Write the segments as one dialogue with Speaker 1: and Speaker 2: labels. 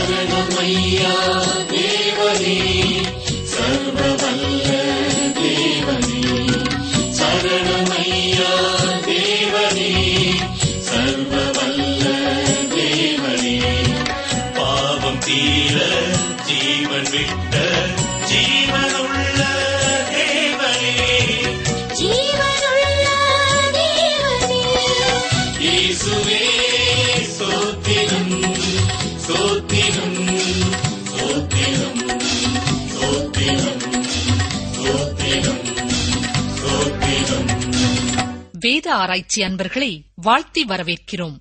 Speaker 1: சரணமையா தேவனே சர்வவல்ல தேவனே சரணமையா தேவனே சர்வவல்ல தேவனே பாவம் தீர ஜீவன் விட்ட ஜீவனுள்ள தேவனே
Speaker 2: ஜீவனுள்ள தேவனே
Speaker 1: இயேசுவே சோத்திரம் சோத்திரம் சோத்திரம் சோத்திரம் சோத்திரம் சோத்திரம்
Speaker 3: வேத ஆராய்ச்சி அன்பர்களை வாழ்த்தி வரவேற்கிறோம்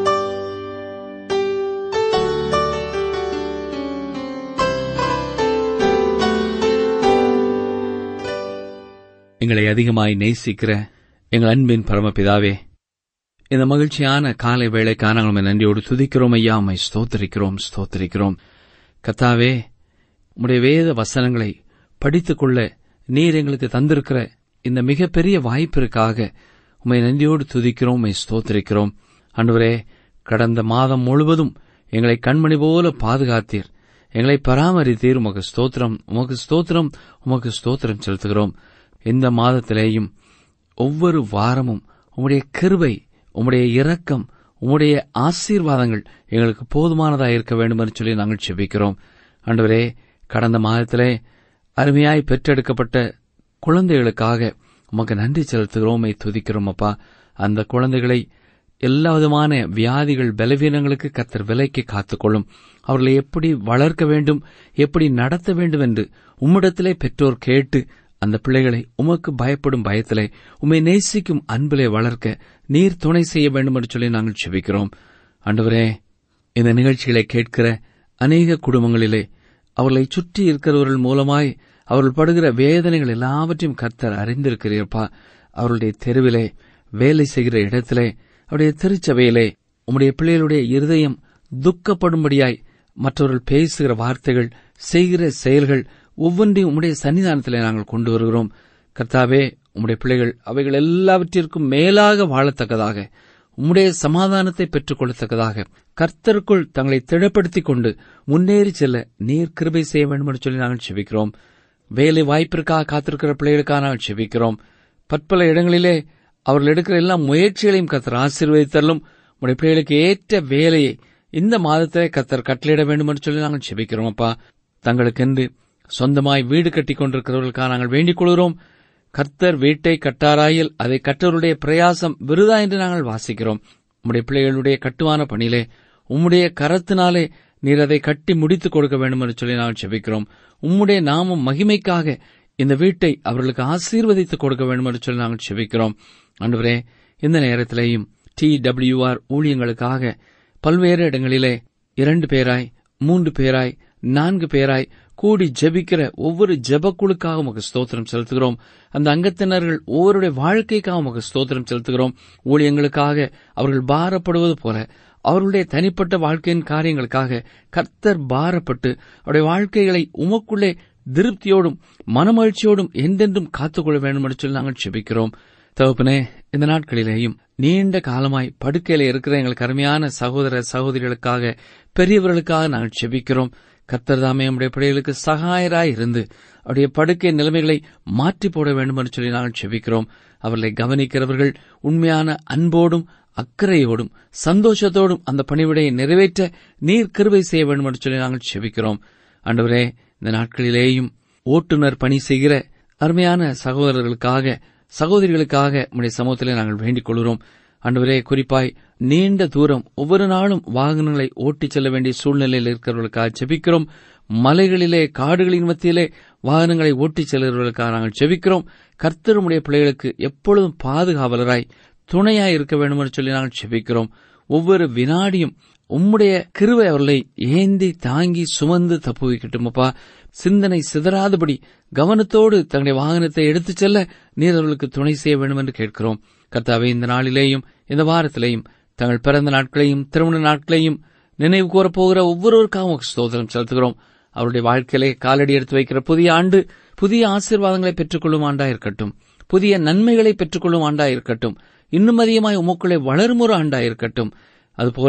Speaker 4: எங்களை அதிகமாய் நேசிக்கிற எங்கள் அன்பின் பரமபிதாவே இந்த மகிழ்ச்சியான காலை வேளைக்கான நாங்கள் உம்மை நன்றியோடு துதிக்கிறோம் ஐயா உம்மை ஸ்தோத்திரிக்கிறோம் ஸ்தோத்திரிக்கிறோம் கத்தாவே உம்முடைய வேத வசனங்களை படித்துக்கொள்ள நீர் எங்களுக்கு தந்திருக்கிற இந்த மிகப்பெரிய வாய்ப்பிற்காக உம்மை நன்றியோடு துதிக்கிறோம் உம்மை ஸ்தோத்திரிக்கிறோம் அன்றுவரே கடந்த மாதம் முழுவதும் எங்களை கண்மணி போல பாதுகாத்தீர் எங்களை பராமரித்தீர் உமக்கு ஸ்தோத்திரம் உமக்கு ஸ்தோத்திரம் உமக்கு ஸ்தோத்திரம் செலுத்துகிறோம் இந்த மாதத்திலேயும் ஒவ்வொரு வாரமும் உம்முடைய கிருபை உம்முடைய இரக்கம் உம்முடைய ஆசீர்வாதங்கள் எங்களுக்கு போதுமானதாக இருக்க வேண்டும் என்று சொல்லி நாங்கள் செபிக்கிறோம் ஆண்டவரே கடந்த மாதத்திலே அருமையாய் பெற்றெடுக்கப்பட்ட குழந்தைகளுக்காக உமக்கு நன்றி செலுத்துகிறோம் உம்மை துதிக்கிறோம் அப்பா அந்த குழந்தைகளை எல்லா விதமான வியாதிகள் பலவீனங்களுக்கு கத்தர் விலைக்கு காத்துக்கொள்ளும் அவர்களை எப்படி வளர்க்க வேண்டும் எப்படி நடத்த வேண்டும் என்று உம்மிடத்திலே பெற்றோர் கேட்டு அந்த பிள்ளைகளை உமக்கு பயப்படும் பயத்திலே உம்மை நேசிக்கும் அன்பிலே வளர்க்க நீர் துணை செய்ய வேண்டும் என்று சொல்லி நாங்கள் செபிக்கிறோம் ஆண்டவரே இந்த நிகழ்ச்சிகளை கேட்கிற அநேக குடும்பங்களிலே அவர்களை சுற்றி இருக்கிறவர்கள் மூலமாய் அவர்கள் படுகிற வேதனைகள் எல்லாவற்றையும் கர்த்தர் அறிந்திருக்கிறீர்ப்பா அவருடைய தெருவிலே வேலை செய்கிற இடத்திலே அவருடைய திருச்சபையிலே உம்முடைய பிள்ளைகளுடைய இருதயம் துக்கப்படும்படியாய் மற்றவர்கள் பேசுகிற வார்த்தைகள் செய்கிற செயல்கள் ஒவ்வொன்றையும் உம்முடைய சன்னிதானத்திலே நாங்கள் கொண்டு வருகிறோம் கர்த்தாவே உம்முடைய பிள்ளைகள் அவைகள் எல்லாவற்றிற்கும் மேலாக வாழத்தக்கதாக உம்முடைய சமாதானத்தை பெற்றுக் கொள்ளத்தக்கதாக கர்த்தருக்குள் தங்களை திடப்படுத்திக் கொண்டு முன்னேறி செல்ல நீர் கிருபை செய்ய வேண்டும் என்று சொல்லி நாங்கள் செபிக்கிறோம் வேலை வாய்ப்பிற்காக காத்திருக்கிற பிள்ளைகளுக்காக நாங்கள் செபிக்கிறோம் பற்பல இடங்களிலே அவர்கள் எடுக்கிற எல்லா முயற்சிகளையும் கத்தர் ஆசீர்வதித்தரலும் உடைய பிள்ளைகளுக்கு ஏற்ற வேலையை இந்த மாதத்திலே கத்தர் கட்டளையிட வேண்டும் என்று சொல்லி நாங்கள் செபிக்கிறோம் அப்பா தங்களுக்கென்று சொந்தமாய் வீடு கட்டிக் கொண்டிருக்கிறவர்களுக்காக நாங்கள் வேண்டிக் கொள்கிறோம் கர்த்தர் வீட்டை கட்டாராயில் அதை கற்றவருடைய பிரயாசம் விருதா என்று நாங்கள் வாசிக்கிறோம் உம்முடைய பிள்ளைகளுடைய கட்டுமான பணியிலே உம்முடைய கரத்தினாலே நீர் அதை கட்டி முடித்துக் கொடுக்க வேண்டும் என்று சொல்லி நாங்கள் செபிக்கிறோம் உம்முடைய நாமம் மகிமைக்காக இந்த வீட்டை அவர்களுக்கு ஆசீர்வதித்துக் கொடுக்க வேண்டும் என்று சொல்லி நாங்கள் செபிக்கிறோம் அன்றுவரே இந்த நேரத்திலேயும் டி டபிள்யூஆர் ஊழியங்களுக்காக பல்வேறு இடங்களிலே இரண்டு பேராய் மூன்று பேராய் நான்கு பேராய் கூடி ஜெபிக்கிற ஒவ்வொரு ஜெபக்குழுக்காக உமக்கு ஸ்தோத்திரம் செலுத்துகிறோம் அந்த அங்கத்தினர்கள் ஒவ்வொருடைய வாழ்க்கைக்காக உமக்கு ஸ்தோத்திரம் செலுத்துகிறோம் ஊழியங்களுக்காக அவர்கள் பாரப்படுவது போல அவர்களுடைய தனிப்பட்ட வாழ்க்கையின் காரியங்களுக்காக கர்த்தர் பாரப்பட்டு அவருடைய வாழ்க்கைகளை உமக்குள்ளே திருப்தியோடும் மனமகிழ்ச்சியோடும் என்றென்றும் காத்துக்கொள்ள வேண்டும் என்று சொல்லி நாங்கள் செபிக்கிறோம் தகப்பனே இந்த நாட்களிலேயும் நீண்ட காலமாய் படுக்கையில இருக்கிற எங்களுக்கு அருமையான சகோதர சகோதரிகளுக்காக பெரியவர்களுக்காக நாங்கள் செபிக்கிறோம் கர்த்தர் தாமே நம்முடைய பிள்ளைகளுக்கு சகாயராய் இருந்து அவருடைய படுக்கை நிலைமைகளை மாற்றி போட வேண்டும் என்று சொல்லி நாங்கள் செபிக்கிறோம் அவர்களை கவனிக்கிறவர்கள் உண்மையான அன்போடும் அக்கறையோடும் சந்தோஷத்தோடும் அந்த பணிவிடையை நிறைவேற்ற நீர் கிருபை செய்ய வேண்டும் என்று சொல்லி நாங்கள் செபிக்கிறோம் ஆண்டவரே இந்த நாட்களிலேயும் ஓட்டுநர் பணி செய்கிற அருமையான சகோதரர்களுக்காக சகோதரிகளுக்காக உடைய சமூகத்திலே நாங்கள் வேண்டிக் கொள்கிறோம் ஆண்டவரே குறிப்பாய் நீண்ட தூரம் ஒவ்வொரு நாளும் வாகனங்களை ஓட்டிச் செல்ல வேண்டிய சூழ்நிலையில் இருக்கிறவர்களுக்காக செபிக்கிறோம் மலைகளிலே காடுகளின் மத்தியிலே வாகனங்களை ஓட்டிச் செல்கிறவர்களுக்காக நாங்கள் செபிக்கிறோம் கர்த்தருடைய பிள்ளைகளுக்கு எப்பொழுதும் பாதுகாவலராய் துணையாய் இருக்க வேண்டும் என்று சொல்லி நாங்கள் செபிக்கிறோம் ஒவ்வொரு வினாடியும் உம்முடைய கிருவை அவர்களை ஏந்தி தாங்கி சுமந்து தப்பு வைக்கட்டுமப்பா சிந்தனை சிதறாதபடி கவனத்தோடு தங்களுடைய வாகனத்தை எடுத்துச் செல்ல நீர் அவர்களுக்கு துணை செய்ய வேண்டும் என்று கேட்கிறோம் கர்த்தாவே இந்த நாளிலேயும் இந்த வாரத்திலேயும் தங்கள் பிறந்த நாட்களையும் திருமண நாட்களையும் நினைவு கூறப்போகிற ஒவ்வொருவருக்காகவும் ஸ்தோத்திரம் செலுத்துகிறோம் அவருடைய வாழ்க்கையிலே காலடி எடுத்து வைக்கிற புதிய ஆண்டு புதிய ஆசீர்வாதங்களை பெற்றுக்கொள்ளும் ஆண்டா இருக்கட்டும் புதிய நன்மைகளை பெற்றுக்கொள்ளும் ஆண்டா இருக்கட்டும் இன்னும் அதிகமாய் உமக்குள்ளே வளரும் ஒரு ஆண்டா இருக்கட்டும் அதுபோல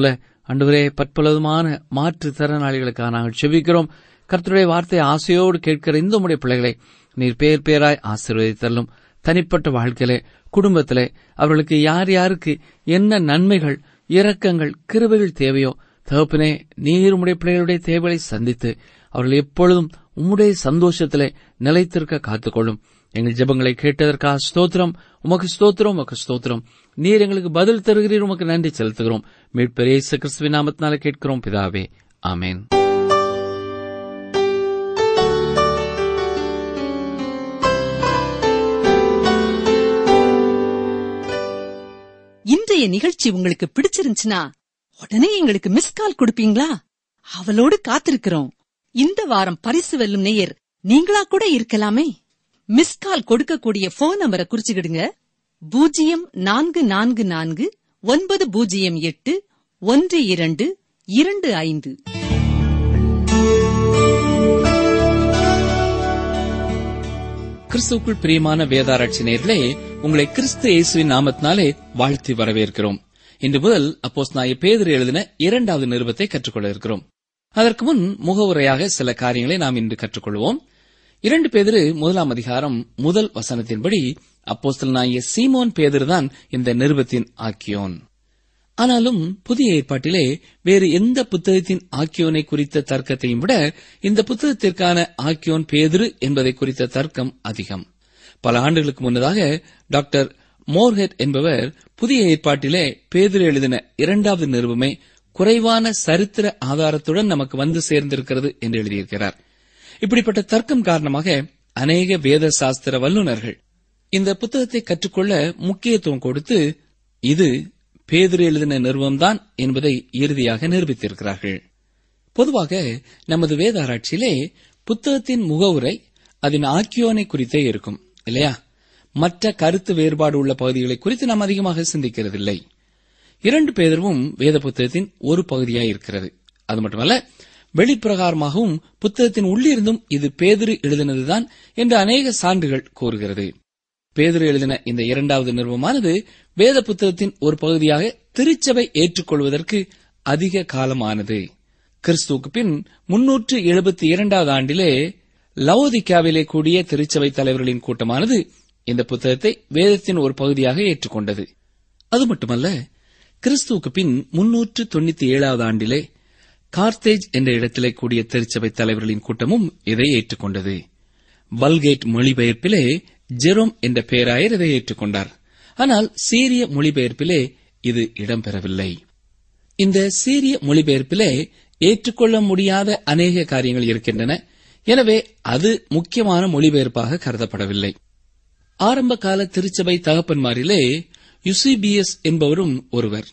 Speaker 4: அன்றுவரே பற்பலவிதமான மாற்றுத் திறனாளிகளுக்காக நாங்கள் செபிக்கிறோம் கர்த்தருடைய வார்த்தை ஆசையோடு கேட்கிற இந்த உடைய பிள்ளைகளை நீர் பேர் பேராய் ஆசீர்வதித்தள்ளும் தனிப்பட்ட வாழ்க்கையிலே குடும்பத்திலே அவர்களுக்கு யார் யாருக்கு என்ன நன்மைகள் இரக்கங்கள் கிருபைகள் தேவையோ தகப்பனே நீர் உம்முடைய பிள்ளைகளுடைய தேவைகளை சந்தித்து அவர்கள் எப்பொழுதும் உம்முடைய சந்தோஷத்திலே நிலைத்திருக்க காத்துக்கொள்ளும் எங்கள் ஜெபங்களை கேட்டதற்காக ஸ்தோத்திரம் உமக்கு ஸ்தோத்திரம் உமக்கு ஸ்தோத்திரம் நீர் எங்களுக்கு பதில் தருகிறீர் உமக்கு நன்றி செலுத்துகிறோம் மீட்பரேசு கிறிஸ்துவின் நாமத்தினால கேட்கிறோம் பிதாவே ஆமென்
Speaker 5: இன்றைய நிகழ்ச்சி உங்களுக்கு பிடிச்சிருந்துச்சுன்னா உடனே எங்களுக்கு மிஸ் கால் கொடுப்பீங்களா அவளோடு காத்திருக்கிறோம் இந்த வாரம் பரிசு வெல்லும் நேயர் நீங்களா கூட இருக்கலாமே மிஸ் கால் கொடுக்கக்கூடிய போன் நம்பரை குறிச்சுக்கிடுங்க பூஜ்ஜியம் நான்கு நான்கு நான்கு ஒன்பது பூஜ்ஜியம் எட்டு ஒன்று இரண்டு இரண்டு ஐந்து
Speaker 4: கிறிஸ்துவுக்குள் பிரியமான வேதாராய்ச்சி நேர்களே உங்களை கிறிஸ்து இயேசுவின் நாமத்தினாலே வாழ்த்தி வரவேற்கிறோம் இன்று முதல் அப்போஸ் நாய பேதர் எழுதின இரண்டாவது நிருபத்தை கற்றுக்கொள்ள இருக்கிறோம் அதற்கு முன் முகவுரையாக சில காரியங்களை நாம் இன்று கற்றுக்கொள்வோம் இரண்டு பேதிரு முதலாம் அதிகாரம் முதல் வசனத்தின்படி அப்போஸ்தல் நாய சீமோன் பேதர்தான் இந்த நிருபத்தின் ஆக்கியோன் ஆனாலும் புதிய ஏற்பாட்டிலே வேறு எந்த புத்தகத்தின் ஆக்கியோனை குறித்த தர்க்கத்தையும் விட இந்த புத்தகத்திற்கான ஆக்கியோன் பேதுரு என்பதை குறித்த தர்க்கம் அதிகம் பல ஆண்டுகளுக்கு முன்னதாக டாக்டர் மோர்ஹெட் என்பவர் புதிய ஏற்பாட்டிலே பேதுரு எழுதின இரண்டாவது நிறுவமே குறைவான சரித்திர ஆதாரத்துடன் நமக்கு வந்து சேர்ந்திருக்கிறது என்று எழுதியிருக்கிறார் இப்படிப்பட்ட தர்க்கம் காரணமாக அநேக வேத சாஸ்திர வல்லுநர்கள் இந்த புத்தகத்தை கற்றுக்கொள்ள முக்கியத்துவம் கொடுத்து இது பேதுரு எழுதின நிறுவம்தான் என்பதை இறுதியாக நிரூபித்திருக்கிறார்கள் பொதுவாக நமது வேத ஆராய்ச்சியிலே புத்தகத்தின் முகவுரை அதன் ஆக்கியோனை குறித்தே இருக்கும் இல்லையா மற்ற கருத்து வேறுபாடு உள்ள பகுதிகளை குறித்து நாம் அதிகமாக சிந்திக்கிறதில்லை இரண்டு பேதரும் வேத புத்தகத்தின் ஒரு பகுதியாய் இருக்கிறது அது மட்டுமல்ல வெளிப்பிரகாரமாகவும் புத்தகத்தின் உள்ளிருந்தும் இது பேதுரு எழுதினதுதான் என்று அநேக சான்றுகள் கூறுகிறது பேதுரு எழுதின இந்த இரண்டாவது நிறுவமானது வேத புத்தகத்தின் ஒரு பகுதியாக திருச்சபை ஏற்றுக்கொள்வதற்கு அதிக காலமானது கிறிஸ்துவுக்கு பின் முன்னூற்று எழுபத்தி இரண்டாவது ஆண்டிலே லவோதிக்காவிலே கூடிய திருச்சபை தலைவர்களின் கூட்டமானது இந்த புத்தகத்தை வேதத்தின் ஒரு பகுதியாக ஏற்றுக்கொண்டது அது மட்டுமல்ல கிறிஸ்துவுக்கு பின் முன்னூற்று தொண்ணூத்தி ஏழாவது ஆண்டிலே கார்த்தேஜ் என்ற இடத்திலே கூடிய திருச்சபை தலைவர்களின் கூட்டமும் இதை ஏற்றுக்கொண்டது பல்கேட் மொழிபெயர்ப்பிலே ஜெரோம் என்ற பெயராயர் இதை ஏற்றுக்கொண்டார் ஆனால் சீரிய மொழிபெயர்ப்பிலே இது இடம்பெறவில்லை இந்த சீரிய மொழிபெயர்ப்பிலே ஏற்றுக்கொள்ள முடியாத அநேக காரியங்கள் இருக்கின்றன எனவே அது முக்கியமான மொழிபெயர்ப்பாக கருதப்படவில்லை ஆரம்ப கால திருச்சபை தகப்பன்மாரிலே யுசிபிஎஸ் என்பவரும் ஒருவர்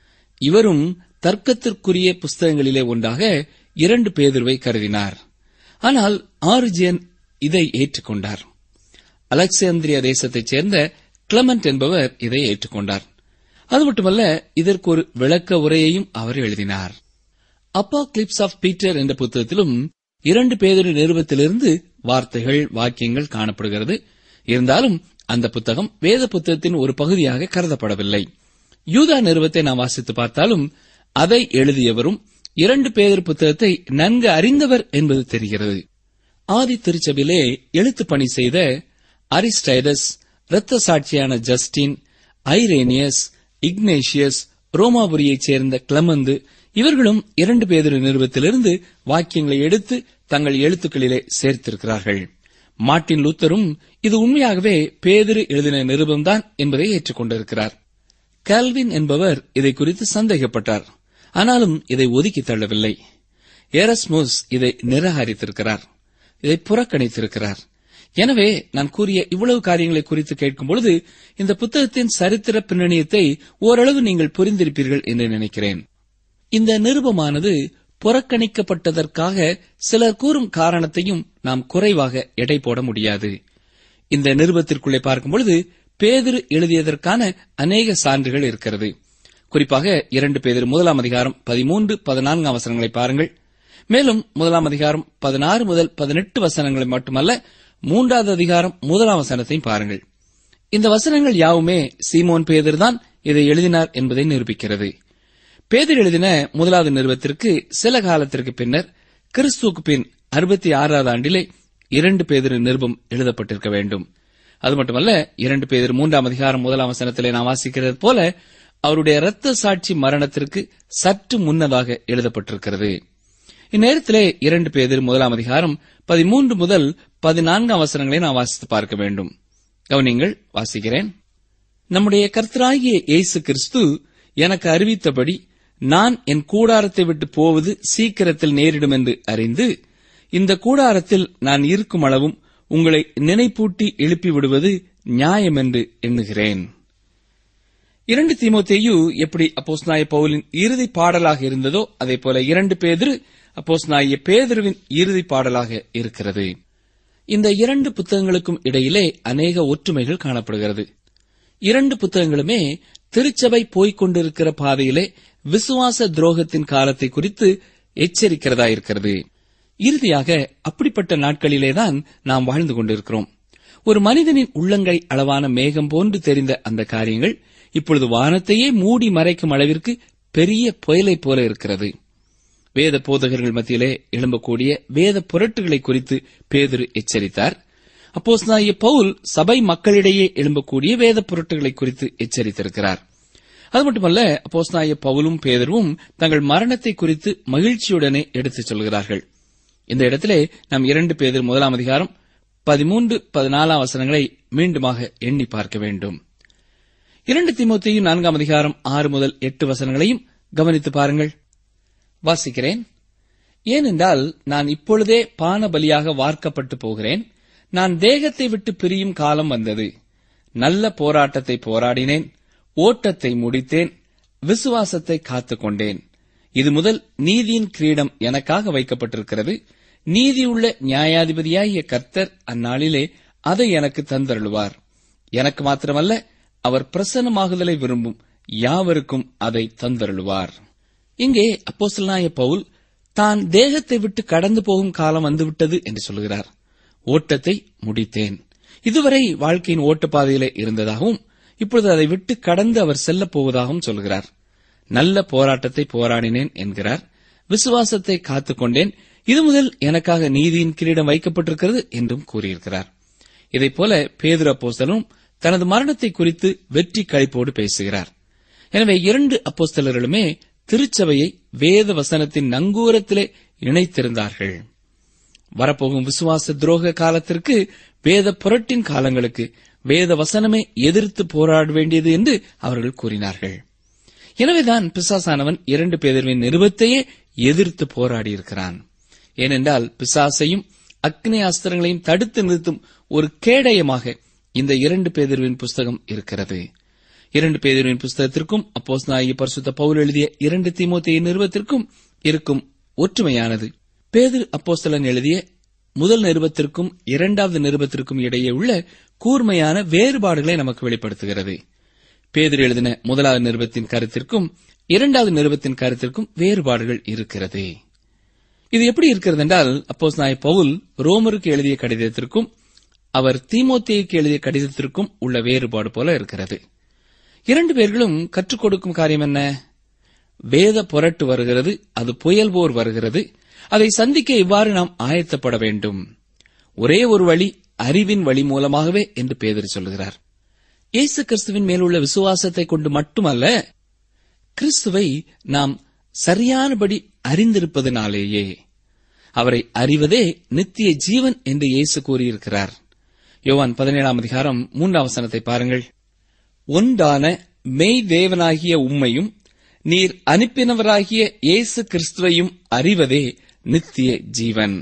Speaker 4: இவரும் தர்க்கத்திற்குரிய புஸ்தகங்களிலே ஒன்றாக இரண்டு பேதுருவை கருதினார் ஆனால் ஆரிஜியன் இதை ஏற்றுக்கொண்டார் அலெக்சாந்திரியா தேசத்தைச் சேர்ந்த கிளமெண்ட் என்பவர் இதை ஏற்றுக்கொண்டார் அது மட்டுமல்ல இதற்கு ஒரு விளக்க உரையையும் அவர் எழுதினார் அப்பா கிளிப்ஸ் ஆஃப் பீட்டர் என்ற புத்தகத்திலும் இரண்டு பேதொரு நிறுவத்திலிருந்து வார்த்தைகள் வாக்கியங்கள் காணப்படுகிறது இருந்தாலும் அந்த புத்தகம் வேத புத்தகத்தின் ஒரு பகுதியாக கருதப்படவில்லை யூதா நிறுவத்தை நாம் வாசித்து பார்த்தாலும் அதை எழுதியவரும் இரண்டு பேதர் புத்தகத்தை நன்கு அறிந்தவர் என்பது தெரிகிறது ஆதி திருச்சபையிலே எழுத்து பணி செய்த அரிஸ்டைடஸ் இரத்த சாட்சியான ஜஸ்டின் ஐரேனியஸ் இக்னேஷியஸ் ரோமாபுரியைச் சேர்ந்த கிளமந்து இவர்களும் இரண்டு பேதொரு நிறுவத்திலிருந்து வாக்கியங்களை எடுத்து தங்கள் எழுத்துக்களிலே சேர்த்திருக்கிறார்கள் மார்ட்டின் லூத்தரும் இது உண்மையாகவே பேதிரு எழுதின நிருபம்தான் என்பதை ஏற்றுக்கொண்டிருக்கிறார் கால்வின் என்பவர் இதை குறித்து சந்தேகப்பட்டார் ஆனாலும் இதை ஒதுக்கி தள்ளவில்லை எரஸ்மோஸ் இதை நிராகரித்திருக்கிறார் இதை புறக்கணித்திருக்கிறார் எனவே நான் கூறிய இவ்வளவு காரியங்களை குறித்து கேட்கும் பொழுது இந்த புத்தகத்தின் சரித்திர பின்னணியத்தை ஓரளவு நீங்கள் புரிந்திருப்பீர்கள் என்று நினைக்கிறேன் இந்த நிருபமானது புறக்கணிக்கப்பட்டதற்காக சிலர் கூறும் காரணத்தையும் நாம் குறைவாக எடை போட முடியாது இந்த நிருபத்திற்குள்ளே பார்க்கும் பொழுது பேதிரு எழுதியதற்கான அநேக சான்றுகள் இருக்கிறது குறிப்பாக இரண்டு பேதிரு முதலாம் அதிகாரம் பதிமூன்று பதினான்கு அவசரங்களை பாருங்கள் மேலும் முதலாம் அதிகாரம் பதினாறு முதல் பதினெட்டு வசனங்களை மட்டுமல்ல மூன்றாவது அதிகாரம் முதலாம் வசனத்தையும் பாருங்கள் இந்த வசனங்கள் யாவுமே சீமோன் பேதர் தான் இதை எழுதினார் என்பதை நிரூபிக்கிறது பேதர் எழுதின முதலாவது நிறுவத்திற்கு சில காலத்திற்கு பின்னர் கிறிஸ்துவுக்கு பின் அறுபத்தி ஆறாவது ஆண்டிலே இரண்டு பேதிரு நிருபம் எழுதப்பட்டிருக்க வேண்டும் அது மட்டுமல்ல இரண்டு பேர் மூன்றாம் அதிகாரம் முதலாம் வசனத்திலே நாம் வாசிக்கிறது போல அவருடைய இரத்த சாட்சி மரணத்திற்கு சற்று முன்னதாக எழுதப்பட்டிருக்கிறது இந்நேரத்திலே இரண்டு பேர் முதலாம் அதிகாரம் பதிமூன்று முதல் பதினான்காம் வசனங்களை நாம் வாசித்து பார்க்க வேண்டும் கவனிங்கள் வாசிக்கிறேன் நம்முடைய கர்த்தராகிய இயேசு கிறிஸ்து எனக்கு அறிவித்தபடி நான் என் கூடாரத்தை விட்டு போவது சீக்கிரத்தில் நேரிடும் என்று அறிந்து இந்த கூடாரத்தில் நான் இருக்கும் அளவும் உங்களை நினைப்பூட்டி எழுப்பி விடுவது நியாயம் என்று எண்ணுகிறேன் இரண்டு தீமோத்தேயு எப்படி அப்போஸ்நாய பவுலின் இறுதி பாடலாக இருந்ததோ அதே போல இரண்டு பேதிரு அப்போஸ்நாய பேதுருவின் இறுதி பாடலாக இருக்கிறது இந்த இரண்டு புத்தகங்களுக்கும் இடையிலே அநேக ஒற்றுமைகள் காணப்படுகிறது இரண்டு புத்தகங்களுமே திருச்சபை போய்க் கொண்டிருக்கிற பாதையிலே விசுவாச துரோகத்தின் காலத்தை குறித்து எச்சரிக்கிறதா இருக்கிறது இறுதியாக அப்படிப்பட்ட நாட்களிலேதான் நாம் வாழ்ந்து கொண்டிருக்கிறோம் ஒரு மனிதனின் உள்ளங்கை அளவான மேகம் போன்று தெரிந்த அந்த காரியங்கள் இப்பொழுது வானத்தையே மூடி மறைக்கும் அளவிற்கு பெரிய புயலை போல இருக்கிறது வேத போதகர்கள் மத்தியிலே எழும்பக்கூடிய வேத புரட்டுகளை குறித்து பேதுரு எச்சரித்தார் அப்போஸ்தலனாகிய பவுல் சபை மக்களிடையே எழும்பக்கூடிய வேத புரட்டுகளை குறித்து எச்சரித்திருக்கிறார் அது மட்டுமல்ல அப்போஸ்தலனாகிய பவுலும் பேதரும் தங்கள் மரணத்தை குறித்து மகிழ்ச்சியுடனே எடுத்துச் சொல்கிறார்கள் இந்த இடத்திலே நாம் இரண்டு பேதர் முதலாம் அதிகாரம் பதிமூன்று பதினாலாம் வசனங்களை மீண்டுமாக எண்ணி பார்க்க வேண்டும் இரண்டு திமுத்தையும் நான்காம் அதிகாரம் ஆறு முதல் எட்டு வசனங்களையும் கவனித்து பாருங்கள் வாசிக்கிறேன் ஏனென்றால் நான் இப்பொழுதே பான பலியாக வார்க்கப்பட்டு போகிறேன் நான் தேகத்தை விட்டு பிரியும் காலம் வந்தது நல்ல போராட்டத்தை போராடினேன் ஓட்டத்தை முடித்தேன் விசுவாசத்தை காத்துக் கொண்டேன் இது முதல் நீதியின் கிரீடம் எனக்காக வைக்கப்பட்டிருக்கிறது நீதியுள்ள நியாயாதிபதியாகிய கர்த்தர் அந்நாளிலே அதை எனக்கு தந்தருளுவார் எனக்கு மாத்திரமல்ல அவர் பிரசன்னமாகுதலை விரும்பும் யாவருக்கும் அதை தந்தருளுவார் இங்கே அப்போஸ்தலனாய பவுல் தான் தேகத்தை விட்டு கடந்து போகும் காலம் வந்துவிட்டது என்று சொல்கிறார் ஓட்டத்தை முடித்தேன் இதுவரை வாழ்க்கையின் ஓட்டப்பாதையிலே இருந்ததாகவும் இப்பொழுது அதை விட்டு கடந்து அவர் செல்லப் போவதாகவும் சொல்கிறார் நல்ல போராட்டத்தை போராடினேன் என்கிறார் விசுவாசத்தை காத்துக்கொண்டேன் இது முதல் எனக்காக நீதியின் கிரீடம் வைக்கப்பட்டிருக்கிறது என்றும் கூறியிருக்கிறார் இதைப் போல பேதுரு அப்போஸ்தலனும் தனது மரணத்தை குறித்து வெற்றி களிப்போடு பேசுகிறார் எனவே இரண்டு அப்போஸ்தலர்களுமே திருச்சபையை வேத வசனத்தின் நங்கூரத்திலே இணைத்திருந்தார்கள் வரப்போகும் விசுவாச துரோக காலத்திற்கு வேத புரட்டின் காலங்களுக்கு வேத வசனமே எதிர்த்து போராட வேண்டியது என்று அவர்கள் கூறினார்கள் எனவேதான் பிசாசானவன் இரண்டு பேதர்வின் நிருபத்தையே எதிர்த்து போராடியிருக்கிறான் ஏனென்றால் பிசாசையும் அக்னி அஸ்திரங்களையும் தடுத்து நிறுத்தும் ஒரு கேடயமாக இந்த இரண்டு பேதர்வின் புஸ்தகம் இருக்கிறது இரண்டு பேதர்வின் புஸ்தகத்திற்கும் அப்போஸ் நாயகி பரிசுத்த பவுல் எழுதிய இரண்டு தீமோத்தேய நிறுவத்திற்கும் இருக்கும் ஒற்றுமையானது பேதிர் அப்போஸ்தலன் எழுதிய முதல் நிருபத்திற்கும் இரண்டாவது நிருபத்திற்கும் இடையே உள்ள கூர்மையான வேறுபாடுகளை நமக்கு வெளிப்படுத்துகிறது பேதிர் எழுதின முதலாவது நிருபத்தின் கருத்திற்கும் இரண்டாவது நிருபத்தின் கருத்திற்கும் வேறுபாடுகள் இருக்கிறது இது எப்படி இருக்கிறது என்றால் அப்போஸ் நாய பவுல் ரோமருக்கு எழுதிய கடிதத்திற்கும் அவர் தீமோத்தேயுக்கு எழுதிய கடிதத்திற்கும் உள்ள வேறுபாடு போல இருக்கிறது இரண்டு பேர்களும் கற்றுக் கொடுக்கும் காரியம் என்ன வேத புரட்டு வருகிறது அது புயல் போர் வருகிறது அதை சந்திக்க இவ்வாறு நாம் ஆயத்தப்பட வேண்டும் ஒரே ஒரு வழி அறிவின் வழி மூலமாகவே என்று பேதர் சொல்கிறார் இயேசு கிறிஸ்துவின் மேலுள்ள விசுவாசத்தை கொண்டு மட்டுமல்ல கிறிஸ்துவை நாம் சரியானபடி அறிந்திருப்பதனாலேயே அவரை அறிவதே நித்திய ஜீவன் என்று இயேசு கூறியிருக்கிறார் யோவான் பதினேழாம் அதிகாரம் மூன்றாம் வசனத்தை பாருங்கள் ஒன்றான மெய் தேவனாகிய உம்மையும் நீர் அனுப்பினவராகிய இயேசு கிறிஸ்துவையும் அறிவதே நித்திய ஜீவன்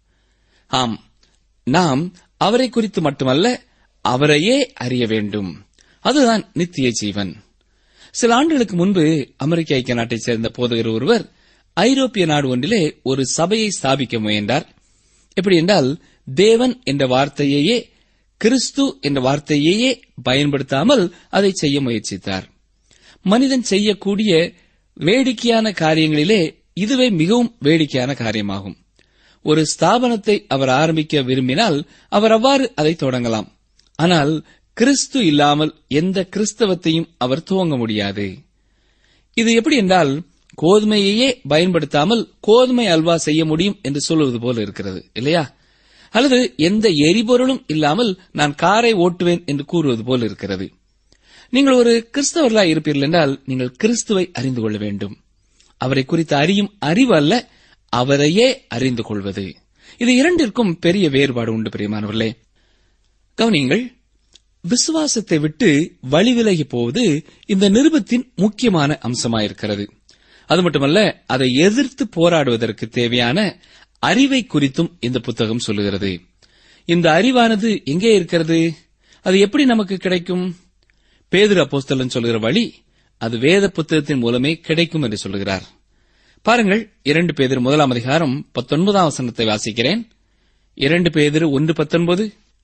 Speaker 4: ஆம் நாம் அவரை குறித்து மட்டுமல்ல அவரையே அறிய வேண்டும் அதுதான் நித்திய ஜீவன் சில ஆண்டுகளுக்கு முன்பு அமெரிக்க ஐக்கிய நாட்டைச் சேர்ந்த போதகர் ஒருவர் ஐரோப்பிய நாடு ஒன்றிலே ஒரு சபையை ஸ்தாபிக்க முயன்றார் எப்படி என்றால் தேவன் என்ற வார்த்தையையே கிறிஸ்து என்ற வார்த்தையையே பயன்படுத்தாமல் அதை செய்ய முயற்சித்தார் மனிதன் செய்யக்கூடிய வேடிக்கையான காரியங்களிலே இதுவே மிகவும் வேடிக்கையான காரியமாகும் ஒரு ஸ்தாபனத்தை அவர் ஆரம்பிக்க விரும்பினால் அவர் அவ்வாறு அதை தொடங்கலாம் ஆனால் கிறிஸ்து இல்லாமல் எந்த கிறிஸ்தவத்தையும் அவர் துவங்க முடியாது இது எப்படி என்றால் கோதுமையையே பயன்படுத்தாமல் கோதுமை அல்வா செய்ய முடியும் என்று சொல்லுவது போல இருக்கிறது இல்லையா அல்லது எந்த எரிபொருளும் இல்லாமல் நான் காரை ஓட்டுவேன் என்று கூறுவது போல இருக்கிறது நீங்கள் ஒரு கிறிஸ்தவர்களாய் இருப்பீர்கள் என்றால் நீங்கள் கிறிஸ்துவை அறிந்து கொள்ள வேண்டும் அவரை குறித்து அறியும் அறிவு அல்ல அவரையே அறிந்து கொள்வது இது இரண்டிற்கும் பெரிய வேறுபாடு உண்டு பிரியமானவர்களே கவனியுங்கள் விசுவாசத்தை விட்டு வழிவிலகி போவது இந்த நிருபத்தின் முக்கியமான அம்சமாயிருக்கிறது அது மட்டுமல்ல அதை எதிர்த்து போராடுவதற்கு தேவையான அறிவை குறித்தும் இந்த புத்தகம் சொல்லுகிறது இந்த அறிவானது எங்கே இருக்கிறது அது எப்படி நமக்கு கிடைக்கும் பேதுரு அப்போஸ்தலன் சொல்கிற வழி அது வேத புத்தகத்தின் மூலமே கிடைக்கும் என்று சொல்லுகிறார் பாருங்கள் இரண்டு பேதிரு முதலாம் அதிகாரம் பத்தொன்பதாம் வசனத்தை வாசிக்கிறேன் இரண்டு பேதிரு ஒன்று பத்தொன்பது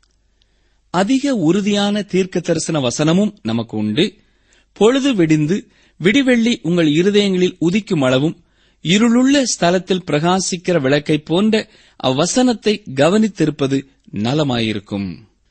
Speaker 4: அதிக உறுதியான தீர்க்க தரிசன வசனமும் நமக்கு உண்டு பொழுது விடிந்து விடிவெள்ளி உங்கள் இருதயங்களில் உதிக்கும் அளவும் இருளுள்ள ஸ்தலத்தில் பிரகாசிக்கிற விளக்கைப் போன்ற அவ்வசனத்தை கவனித்திருப்பது நலமாயிருக்கும்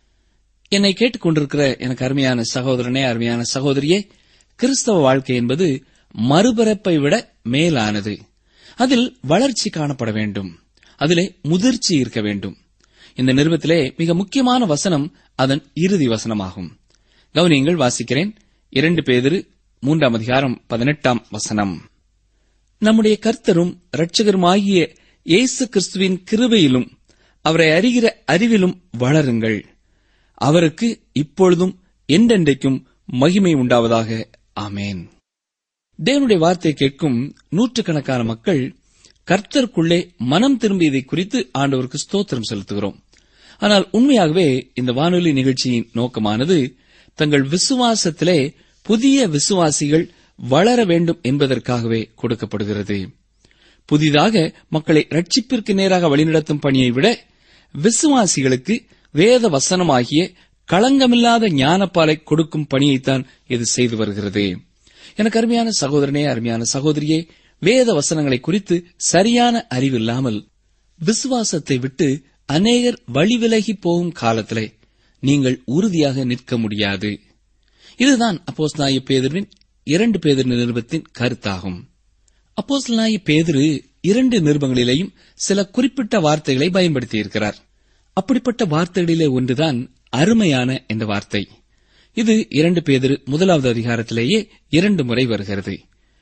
Speaker 4: என்னை கேட்டுக்கொண்டிருக்கிற எனக்கு அருமையான சகோதரனே அருமையான சகோதரியே கிறிஸ்தவ வாழ்க்கை என்பது மறுபிறப்பை விட மேலானது அதில் வளர்ச்சி காணப்பட வேண்டும் அதிலே முதிர்ச்சி இருக்க வேண்டும் இந்த நிறுவத்திலே மிக முக்கியமான வசனம் அதன் இறுதி வசனமாகும் கவனியங்கள் வாசிக்கிறேன் இரண்டு பேதிரு மூன்றாம் அதிகாரம் பதினெட்டாம் வசனம் நம்முடைய கர்த்தரும் இரட்சகருமாகிய இயேசு கிறிஸ்துவின் கிருபையிலும் அவரை அறிகிற அறிவிலும் வளருங்கள் அவருக்கு இப்பொழுதும் என்றென்றைக்கும் மகிமை உண்டாவதாக ஆமேன் தேவனுடைய வார்த்தை கேட்கும் நூற்றுக்கணக்கான மக்கள் கர்த்தருக்குள்ளே மனம் திரும்பியதை குறித்து ஆண்டவருக்கு ஸ்தோத்திரம் செலுத்துகிறோம் ஆனால் உண்மையாகவே இந்த வானொலி நிகழ்ச்சியின் நோக்கமானது தங்கள் விசுவாசத்திலே புதிய விசுவாசிகள் வளர வேண்டும் என்பதற்காகவே கொடுக்கப்படுகிறது புதிதாக மக்களை ரட்சிப்பிற்கு நேராக வழிநடத்தும் பணியை விட விசுவாசிகளுக்கு வேத வசனமாகிய களங்கமில்லாத ஞானப்பாலை கொடுக்கும் பணியைத்தான் இது செய்து வருகிறது எனக்கு அருமையான சகோதரனே அருமையான சகோதரியே வேத வசனங்களை குறித்து சரியான அறிவில்லாமல் விசுவாசத்தை விட்டு அநேகர் வழிவிலகி போகும் காலத்திலே நீங்கள் உறுதியாக நிற்க முடியாது இதுதான் அப்போஸ் நாய பேதரின் இரண்டு பேதர் நிருபத்தின் கருத்தாகும் அப்போஸ் நாய பேதிரு இரண்டு நிருபங்களிலேயும் சில குறிப்பிட்ட வார்த்தைகளை பயன்படுத்தியிருக்கிறார் அப்படிப்பட்ட வார்த்தைகளிலே ஒன்றுதான் அருமையான என்ற வார்த்தை இது இரண்டு பேதிரு முதலாவது அதிகாரத்திலேயே இரண்டு முறை வருகிறது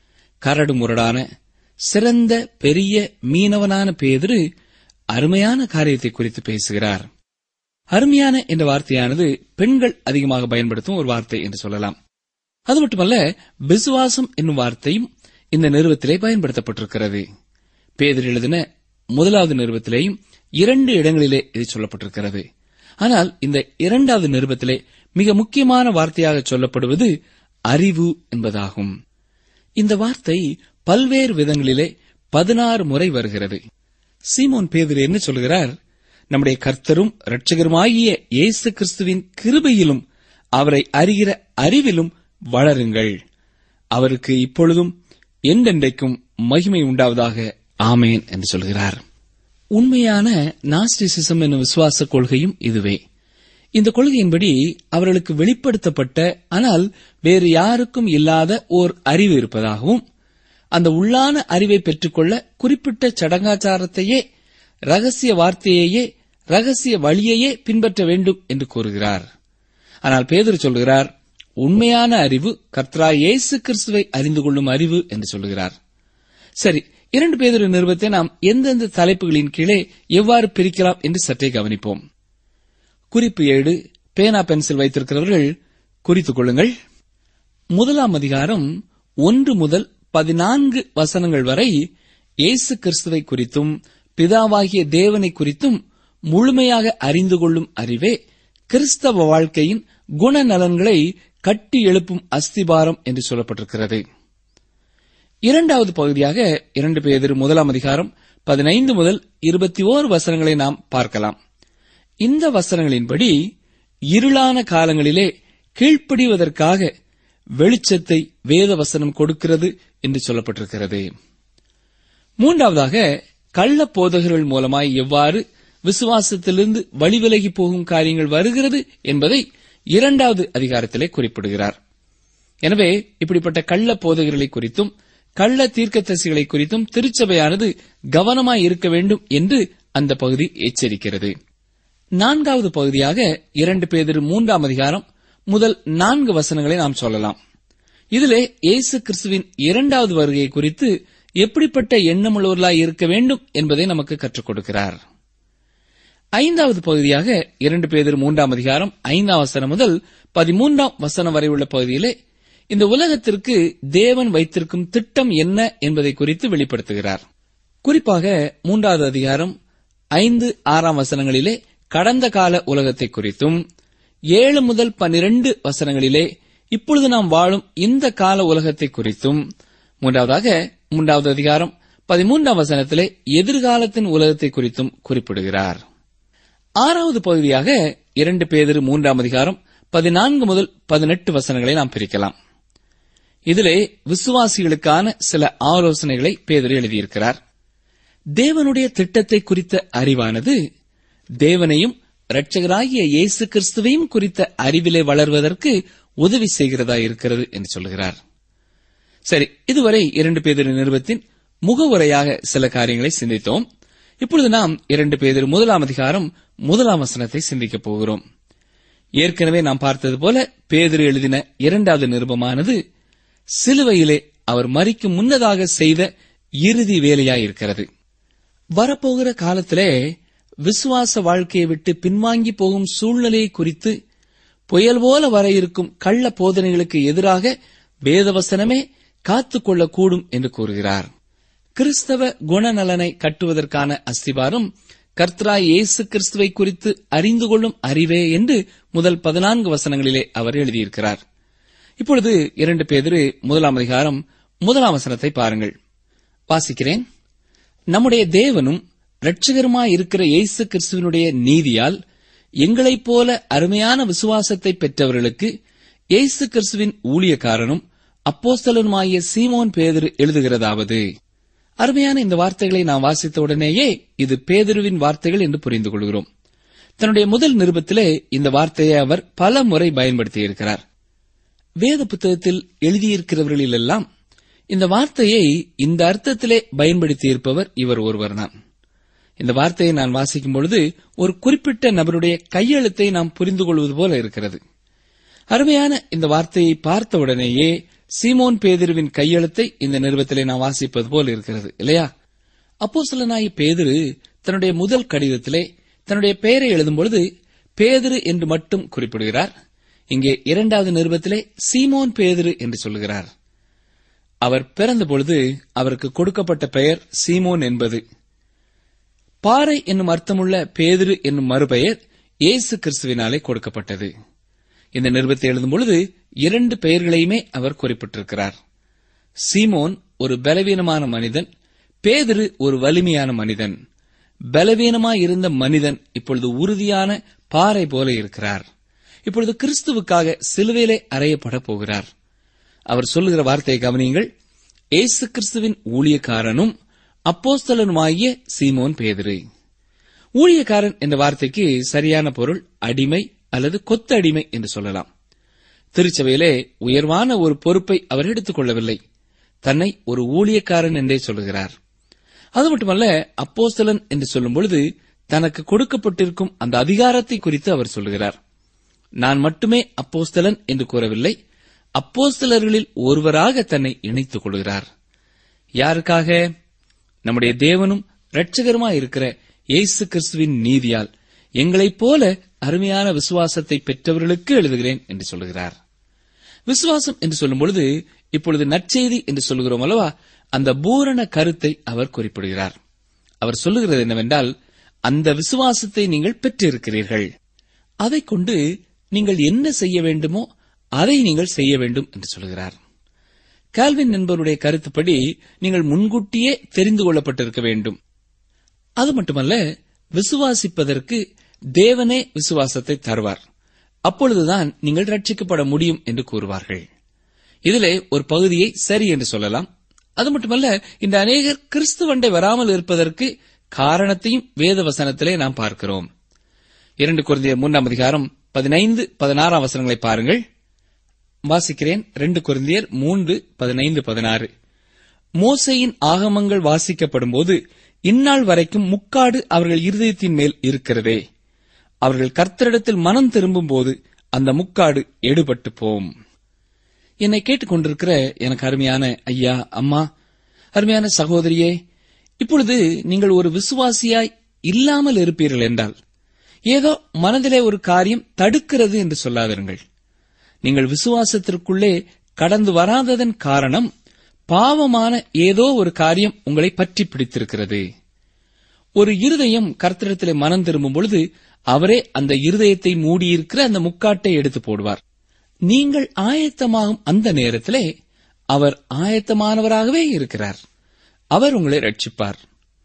Speaker 4: கரடு முரடான சிறந்த பெரிய மீனவனான பேதிரு அருமையான காரியத்தை குறித்து பேசுகிறார் அருமையான என்ற வார்த்தையானது பெண்கள் அதிகமாக பயன்படுத்தும் ஒரு வார்த்தை என்று சொல்லலாம் அது மட்டுமல்ல விசுவாசம் என்னும் வார்த்தையும் இந்த நிறுவத்திலே பயன்படுத்தப்பட்டிருக்கிறது பேதர் எழுதின முதலாவது நிறுவத்திலேயும் இரண்டு இடங்களிலே இது சொல்லப்பட்டிருக்கிறது ஆனால் இந்த இரண்டாவது நிருபத்திலே மிக முக்கியமான வார்த்தையாக சொல்லப்படுவது அறிவு என்பதாகும் இந்த வார்த்தை பல்வேறு விதங்களிலே பதினாறு முறை வருகிறது சீமோன் பேதர் என்ன சொல்கிறார் நம்முடைய கர்த்தரும் இரட்சகருமாகிய இயேசு கிறிஸ்துவின் கிருபையிலும் அவரை அறிகிற அறிவிலும் வளருங்கள் அவருக்கு இப்பொழுதும் என்றென்றைக்கும் மகிமை உண்டாவதாக ஆமேன் என்று சொல்கிறார் உண்மையான நாஸ்டிசிசம் என்னும் விசுவாச கொள்கையும் இதுவே இந்த கொள்கையின்படி அவர்களுக்கு வெளிப்படுத்தப்பட்ட ஆனால் வேறு யாருக்கும் இல்லாத ஓர் அறிவு இருப்பதாகவும் அந்த உள்ளான அறிவை பெற்றுக்கொள்ள குறிப்பிட்ட சடங்காச்சாரத்தையே ரகசிய வார்த்தையையே ரகசிய வழியையே பின்பற்ற வேண்டும் என்று கூறுகிறார் ஆனால் பேதர் சொல்கிறார் உண்மையான அறிவு கர்த்தரா இயேசு கிறிஸ்துவை அறிந்து கொள்ளும் அறிவு என்று சொல்கிறார் சரி இரண்டு பேதொரு நிறுவத்தை நாம் எந்தெந்த தலைப்புகளின் கீழே எவ்வாறு பிரிக்கலாம் என்று சற்றே கவனிப்போம் குறிப்பு ஏடு பேனா பென்சில் வைத்திருக்கிறவர்கள் குறித்துக் கொள்ளுங்கள் முதலாம் அதிகாரம் ஒன்று முதல் பதினான்கு வசனங்கள் வரை இயேசு கிறிஸ்துவை குறித்தும் பிதாவாகிய தேவனை குறித்தும் முழுமையாக அறிந்து கொள்ளும் அறிவே கிறிஸ்தவ வாழ்க்கையின் குணநலன்களை கட்டி எழுப்பும் அஸ்திபாரம் என்று சொல்லப்பட்டிருக்கிறது இரண்டாவது பகுதியாக இரண்டு பேர் முதலாம் அதிகாரம் பதினைந்து முதல் இருபத்தி ஓரு வசனங்களை நாம் பார்க்கலாம் இந்த வசனங்களின்படி இருளான காலங்களிலே கீழ்ப்படிவதற்காக வெளிச்சத்தை வேத வசனம் கொடுக்கிறது என்று சொல்லப்பட்டிருக்கிறது மூன்றாவதாக கள்ள போதகர்கள் மூலமாய் எவ்வாறு விசுவாசத்திலிருந்து வழிவிலகி போகும் காரியங்கள் வருகிறது என்பதை இரண்டாவது அதிகாரத்திலே குறிப்பிடுகிறார் எனவே இப்படிப்பட்ட கள்ள போதகர்களை குறித்தும் கள்ள தீர்க்கதரிசிகளை குறித்தும் திருச்சபையானது கவனமாய் இருக்க வேண்டும் என்று அந்த பகுதி எச்சரிக்கிறது நான்காவது பகுதியாக இரண்டு பேதிரு மூன்றாம் அதிகாரம் முதல் நான்கு வசனங்களை நாம் சொல்லலாம் இதிலே இயேசு கிறிஸ்துவின் இரண்டாவது வருகை குறித்து எப்படிப்பட்ட எண்ணமுள்ளவர்களாய் இருக்க வேண்டும் என்பதை நமக்கு கற்றுக் கொடுக்கிறார் ஐந்தாவது பகுதியாக இரண்டு பேதிரு மூன்றாம் அதிகாரம் ஐந்தாம் வசனம் முதல் பதிமூன்றாம் வசனம் வரை உள்ள பகுதியிலே இந்த உலகத்திற்கு தேவன் வைத்திருக்கும் திட்டம் என்ன என்பதை குறித்து வெளிப்படுத்துகிறார் குறிப்பாக மூன்றாவது அதிகாரம் ஐந்து ஆறாம் வசனங்களிலே கடந்த கால உலகத்தை குறித்தும் ஏழு முதல் பனிரெண்டு வசனங்களிலே இப்பொழுது நாம் வாழும் இந்த கால உலகத்தை குறித்தும் மூன்றாவதாக மூன்றாவது அதிகாரம் பதிமூன்றாம் வசனத்திலே எதிர்காலத்தின் உலகத்தை குறித்தும் குறிப்பிடுகிறார் ஆறாவது பகுதியாக இரண்டு பேதிரு மூன்றாம் அதிகாரம் பதினான்கு முதல் பதினெட்டு வசனங்களை நாம் பிரிக்கலாம் இதிலே விசுவாசிகளுக்கான சில ஆலோசனைகளை பேதர் எழுதியிருக்கிறார் தேவனுடைய திட்டத்தை குறித்த அறிவானது தேவனையும் இரட்சகராகிய இயேசு கிறிஸ்துவையும் குறித்த அறிவிலே வளர்வதற்கு உதவி செய்கிறதா இருக்கிறது என்று சொல்கிறார் சரி இதுவரை இரண்டு பேதிரு நிறுவத்தின் முகவுரையாக சில காரியங்களை சிந்தித்தோம் இப்பொழுது நாம் இரண்டு பேதிரு முதலாம் அதிகாரம் முதலாம் வசனத்தை சிந்திக்கப் போகிறோம் ஏற்கனவே நாம் பார்த்தது போல பேதிரு எழுதின இரண்டாவது நிருபமானது சிலுவையிலே அவர் மறிக்கும் முன்னதாக செய்த இறுதி வேலையாயிருக்கிறது வரப்போகிற காலத்திலே விசுவாச வாழ்க்கையை விட்டு பின்வாங்கி போகும் சூழ்நிலையை குறித்து புயல் போல வர இருக்கும் கள்ள போதனைகளுக்கு எதிராக வேதவசனமே காத்துக்கொள்ளக்கூடும் என்று கூறுகிறார் கிறிஸ்தவ குணநலனை கட்டுவதற்கான அஸ்திபாரம் கர்த்தராய் இயேசு கிறிஸ்துவை குறித்து அறிந்து கொள்ளும் அறிவே என்று முதல் பதினான்கு வசனங்களிலே அவர் எழுதியிருக்கிறார் இப்பொழுது இரண்டு பேதிரு முதலாம் அதிகாரம் முதலாம் வசனத்தை பாருங்கள் வாசிக்கிறேன் நம்முடைய தேவனும் இரட்சகருமாய் இருக்கிற இயேசு கிறிஸ்துவனுடைய நீதியால் எங்களைப் போல அருமையான விசுவாசத்தை பெற்றவர்களுக்கு இயேசு கிறிஸ்துவின் ஊழியக்காரனும் அப்போஸ்தலனுமாகிய சீமோன் பேதிரு எழுதுகிறதாவது அருமையான இந்த வார்த்தைகளை நாம் வாசித்த உடனேயே இது பேதிருவின் வார்த்தைகள் என்று புரிந்து கொள்கிறோம் தன்னுடைய முதல் நிருபத்திலே இந்த வார்த்தையை அவர் பல முறை பயன்படுத்தியிருக்கிறார் வேத புத்தகத்தில் எழுதியிருக்கிறவர்களிலெல்லாம் இந்த வார்த்தையை இந்த அர்த்தத்திலே பயன்படுத்தியிருப்பவர் இவர் ஒருவர்தான் இந்த வார்த்தையை நான் வாசிக்கும் பொழுது ஒரு குறிப்பிட்ட நபருடைய கையெழுத்தை நாம் புரிந்து கொள்வது போல இருக்கிறது அருமையான இந்த வார்த்தையை பார்த்தவுடனேயே சீமோன் பேதிருவின் கையெழுத்தை இந்த நிறுவத்திலே நாம் வாசிப்பது போல் இருக்கிறது இல்லையா அப்போ சிலனாய் பேதிரு தன்னுடைய முதல் கடிதத்திலே தன்னுடைய பெயரை எழுதும் பொழுது பேதிரு என்று மட்டும் குறிப்பிடுகிறார் இங்கே இரண்டாவது நிருபத்திலே சீமோன் பேதிரு என்று சொல்கிறார் அவர் பிறந்த பொழுது அவருக்கு கொடுக்கப்பட்ட பெயர் சீமோன் என்பது பாறை என்னும் அர்த்தமுள்ள பேதிரு என்னும் மறுபெயர் இயேசு கிறிஸ்துவினாலே கொடுக்கப்பட்டது இந்த நிருபத்தை எழுதும் பொழுது இரண்டு பெயர்களையுமே அவர் குறிப்பிட்டிருக்கிறார் சீமோன் ஒரு பலவீனமான மனிதன் பேதிரு ஒரு வலிமையான மனிதன் பலவீனமாய் இருந்த மனிதன் இப்பொழுது உறுதியான பாறை போல இருக்கிறார் இப்பொழுது கிறிஸ்துவுக்காக சிலுவையிலே அறையப்பட போகிறார் அவர் சொல்லுகிற வார்த்தையை கவனியுங்கள் இயேசு கிறிஸ்துவின் ஊழியக்காரனும் அப்போஸ்தலனுமாகிய சீமோன் பேதிரு ஊழியக்காரன் என்ற வார்த்தைக்கு சரியான பொருள் அடிமை அல்லது கொத்த அடிமை என்று சொல்லலாம் திருச்சபையிலே உயர்வான ஒரு பொறுப்பை அவர் எடுத்துக் கொள்ளவில்லை தன்னை ஒரு ஊழியக்காரன் என்றே சொல்லுகிறார் அது மட்டுமல்ல அப்போஸ்தலன் என்று சொல்லும் பொழுது தனக்கு கொடுக்கப்பட்டிருக்கும் அந்த அதிகாரத்தை குறித்து அவர் சொல்லுகிறார் நான் மட்டுமே அப்போஸ்தலன் என்று கூறவில்லை அப்போஸ்தலர்களில் ஒருவராக தன்னை இணைத்துக் கொள்கிறார் யாருக்காக நம்முடைய தேவனும் இரட்சகருமாய் இருக்கிற இயேசு கிறிஸ்துவின் நீதியால் எங்களைப் போல அருமையான விசுவாசத்தை பெற்றவர்களுக்கு எழுதுகிறேன் என்று சொல்லுகிறார் விசுவாசம் என்று சொல்லும் பொழுது இப்பொழுது நற்செய்தி என்று சொல்லுகிறோம் அல்லவா அந்த பூரண கருத்தை அவர் குறிப்பிடுகிறார் அவர் சொல்லுகிறது என்னவென்றால் அந்த விசுவாசத்தை நீங்கள் பெற்றிருக்கிறீர்கள் அதைக் கொண்டு நீங்கள் என்ன செய்ய வேண்டுமோ அதை நீங்கள் செய்ய வேண்டும் என்று சொல்கிறார் கால்வின் என்பவருடைய கருத்துப்படி நீங்கள் முன்கூட்டியே தெரிந்து கொள்ளப்பட்டிருக்க வேண்டும் அது மட்டுமல்ல விசுவாசிப்பதற்கு தேவனே விசுவாசத்தை தருவார் அப்பொழுதுதான் நீங்கள் ரட்சிக்கப்பட முடியும் என்று கூறுவார்கள் இதிலே ஒரு பகுதியை சரி என்று சொல்லலாம் அது மட்டுமல்ல இந்த அநேகர் கிறிஸ்துவண்டை வராமல் இருப்பதற்கு காரணத்தையும் வேத வசனத்திலே நாம் பார்க்கிறோம் இரண்டு குருந்திய மூன்றாம் அதிகாரம் பதினைந்து பதினாறாம் வசனங்களை பாருங்கள் வாசிக்கிறேன் ரெண்டு குருந்தியர் மூன்று பதினைந்து பதினாறு
Speaker 6: மோசையின் ஆகமங்கள் வாசிக்கப்படும்போது இந்நாள் வரைக்கும் முக்காடு அவர்கள் இருதயத்தின் மேல் இருக்கிறதே அவர்கள் கர்த்தரிடத்தில் மனம் திரும்பும்போது அந்த முக்காடு எடுபட்டு போம் என்னை கேட்டுக்கொண்டிருக்கிற எனக்கு அருமையான ஐயா அம்மா அருமையான சகோதரியே இப்பொழுது நீங்கள் ஒரு விசுவாசியாய் இல்லாமல் இருப்பீர்கள் என்றால் ஏதோ மனதிலே ஒரு காரியம் தடுக்கிறது என்று சொல்லாதிருங்கள் நீங்கள் விசுவாசத்திற்குள்ளே கடந்து வராததன் காரணம் பாவமான ஏதோ ஒரு காரியம் உங்களை பற்றி பிடித்திருக்கிறது ஒரு இருதயம் கர்த்தரிடத்திலே மனம் திரும்பும் பொழுது அவரே அந்த இருதயத்தை மூடியிருக்கிற அந்த முக்காட்டை எடுத்து போடுவார் நீங்கள் ஆயத்தமாகும் அந்த நேரத்திலே அவர் ஆயத்தமானவராகவே இருக்கிறார் அவர் உங்களை ரட்சிப்பார்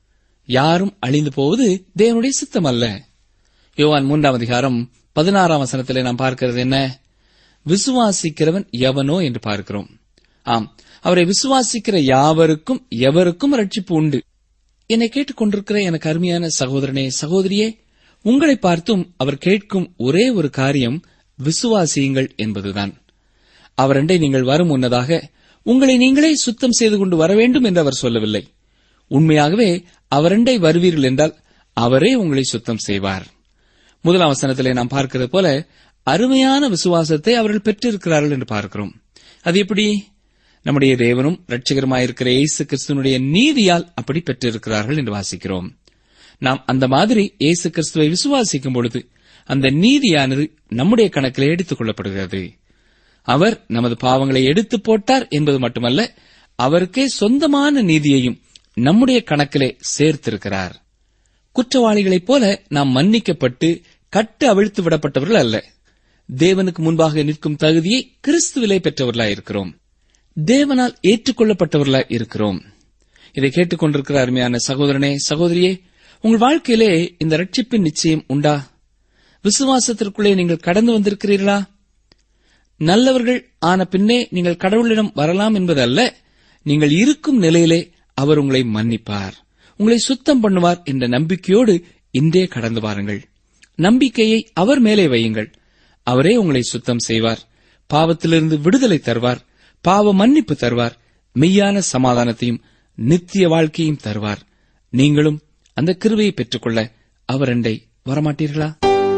Speaker 6: யாரும் அழிந்து போவது தேவனுடைய சித்தம் அல்ல யோவான் மூன்றாம் அதிகாரம் பதினாறாம் வசனத்திலே நாம் பார்க்கிறது என்ன விசுவாசிக்கிறவன் எவனோ என்று பார்க்கிறோம் ஆம் அவரை விசுவாசிக்கிற யாவருக்கும் எவருக்கும் ரட்சிப்பு உண்டு என்னை கேட்டுக்கொண்டிருக்கிற எனக்கு அருமையான சகோதரனே சகோதரியே உங்களை பார்த்தும் அவர் கேட்கும் ஒரே ஒரு காரியம் விசுவாசியுங்கள் என்பதுதான் அவரண்டை நீங்கள் வரும் முன்னதாக உங்களை நீங்களே சுத்தம் செய்து கொண்டு வர வேண்டும் என்று அவர் சொல்லவில்லை உண்மையாகவே அவரண்டை வருவீர்கள் என்றால் அவரே உங்களை சுத்தம் செய்வார் முதலாம் வசனத்திலே நாம் பார்க்கிறது போல அருமையான விசுவாசத்தை அவர்கள் பெற்றிருக்கிறார்கள் என்று பார்க்கிறோம் அது எப்படி நம்முடைய தேவனும் இரட்சகருமாயிருக்கிற இயேசு கிறிஸ்துவனுடைய நீதியால் அப்படி பெற்றிருக்கிறார்கள் என்று வாசிக்கிறோம் நாம் அந்த மாதிரி இயேசு கிறிஸ்துவை விசுவாசிக்கும் பொழுது அந்த நீதியானது நம்முடைய கணக்கில் எடுத்துக் கொள்ளப்படுகிறது அவர் நமது பாவங்களை எடுத்து போட்டார் என்பது மட்டுமல்ல அவருக்கே சொந்தமான நீதியையும் நம்முடைய கணக்கிலே சேர்த்திருக்கிறார் குற்றவாளிகளைப் போல நாம் மன்னிக்கப்பட்டு கட்டு அவிழ்த்து விடப்பட்டவர்கள் அல்ல தேவனுக்கு முன்பாக நிற்கும் தகுதியை கிறிஸ்துவிலே பெற்றவர்களாய் இருக்கிறோம் தேவனால் ஏற்றுக்கொள்ளப்பட்டவர்களாய் இருக்கிறோம் இதை கேட்டுக்கொண்டிருக்கிற அருமையான சகோதரனே சகோதரியே உங்கள் வாழ்க்கையிலே இந்த ரட்சிப்பின் நிச்சயம் உண்டா விசுவாசத்திற்குள்ளே நீங்கள் கடந்து வந்திருக்கிறீர்களா நல்லவர்கள் ஆன பின்னே நீங்கள் கடவுளிடம் வரலாம் என்பதல்ல நீங்கள் இருக்கும் நிலையிலே அவர் உங்களை மன்னிப்பார் உங்களை சுத்தம் பண்ணுவார் என்ற நம்பிக்கையோடு இன்றே கடந்து வாருங்கள் நம்பிக்கையை அவர் மேலே வையுங்கள் அவரே உங்களை சுத்தம் செய்வார் பாவத்திலிருந்து விடுதலை தருவார் பாவ மன்னிப்பு தருவார் மெய்யான சமாதானத்தையும் நித்திய வாழ்க்கையும் தருவார் நீங்களும் அந்த கிருவையை பெற்றுக்கொள்ள அவரண்டை வரமாட்டீர்களா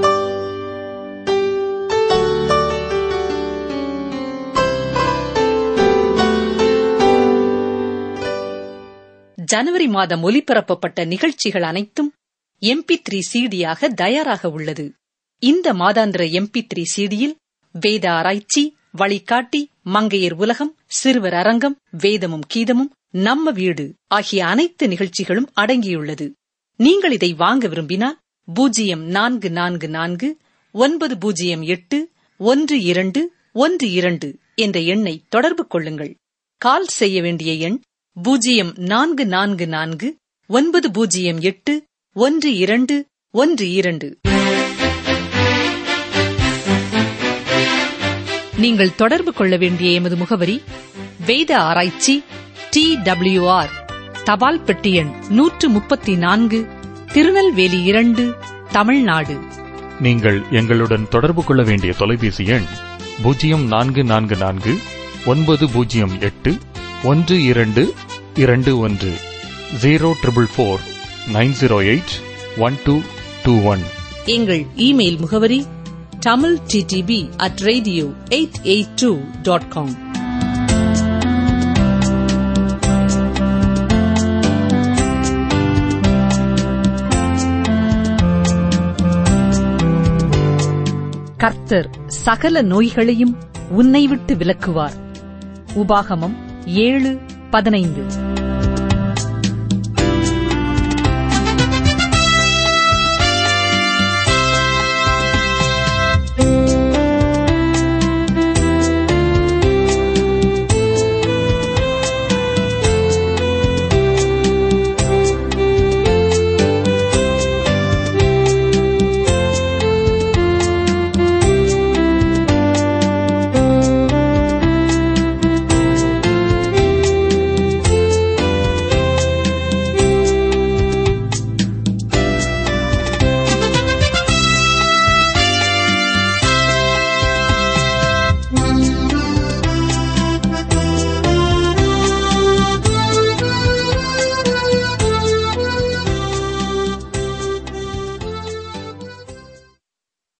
Speaker 5: ஜனவரி மாதம் ஒலிபரப்பப்பட்ட நிகழ்ச்சிகள் அனைத்தும் எம்பி த்ரீ சிடியாக தயாராக உள்ளது இந்த மாதாந்திர எம்பி த்ரீ சிடியில் வேத ஆராய்ச்சி வழிகாட்டி மங்கையர் உலகம் சிறுவர் அரங்கம் வேதமும் கீதமும் நம்ம வீடு ஆகிய அனைத்து நிகழ்ச்சிகளும் அடங்கியுள்ளது நீங்கள் இதை வாங்க விரும்பினால் பூஜ்ஜியம் நான்கு நான்கு நான்கு ஒன்பது பூஜ்ஜியம் எட்டு ஒன்று இரண்டு ஒன்று இரண்டு என்ற எண்ணை தொடர்பு கொள்ளுங்கள் கால் செய்ய வேண்டிய எண் பூஜ்ஜியம் நான்கு நான்கு நான்கு ஒன்பது பூஜ்ஜியம் எட்டு ஒன்று இரண்டு ஒன்று இரண்டு
Speaker 3: நீங்கள் தொடர்பு கொள்ள வேண்டிய எமது முகவரி வேத ஆராய்ச்சி டி ஆர் தபால் பெட்டி எண் நூற்று முப்பத்தி நான்கு திருநெல்வேலி இரண்டு தமிழ்நாடு
Speaker 7: நீங்கள் எங்களுடன் தொடர்பு கொள்ள வேண்டிய தொலைபேசி எண் பூஜ்ஜியம் நான்கு நான்கு நான்கு ஒன்பது பூஜ்ஜியம் எட்டு ஒன்று இரண்டு இரண்டு ஒன்று zero triple four nine zero eight one two two one
Speaker 3: எங்கள் இமெயில் முகவரி Tamil DTP at radio eight eight two dot com கர்த்தர் சகல நோய்களையும் உன்னை விட்டு விலக்குவார் உபாகமம் ஏழு பதினைந்து